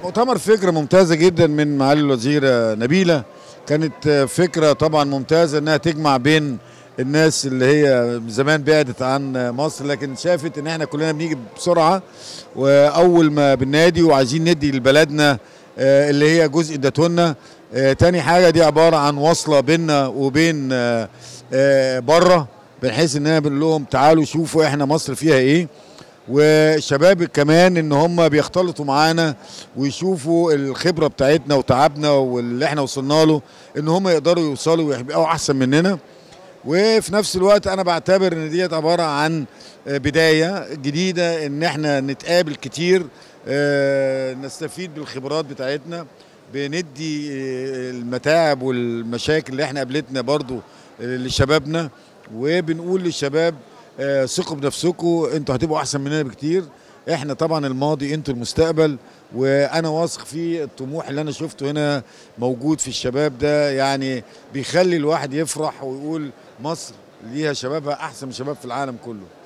مؤتمر فكرة ممتازة جدا من معالي الوزيرة نبيلة كانت فكرة طبعا ممتازة انها تجمع بين الناس اللي هي زمان بعدت عن مصر لكن شافت ان احنا كلنا بنيجي بسرعة واول ما بننادي وعايزين ندي لبلدنا آه، اللي هي جزء ادتهولنا آه، تاني حاجة دي عبارة عن وصلة بيننا وبين آه، آه، بره بنحيث ان انا بنقول لهم تعالوا شوفوا احنا مصر فيها ايه والشباب كمان ان هم بيختلطوا معانا ويشوفوا الخبره بتاعتنا وتعبنا واللي احنا وصلنا له ان هم يقدروا يوصلوا ويبقوا احسن مننا وفي نفس الوقت انا بعتبر ان ديت عباره عن بدايه جديده ان احنا نتقابل كتير آه، نستفيد بالخبرات بتاعتنا بندي آه، المتاعب والمشاكل اللي احنا قابلتنا برضو آه، لشبابنا وبنقول للشباب آه، ثقوا بنفسكم انتوا هتبقوا احسن مننا بكتير احنا طبعا الماضي انتوا المستقبل وانا واثق في الطموح اللي انا شفته هنا موجود في الشباب ده يعني بيخلي الواحد يفرح ويقول مصر ليها شبابها احسن من شباب في العالم كله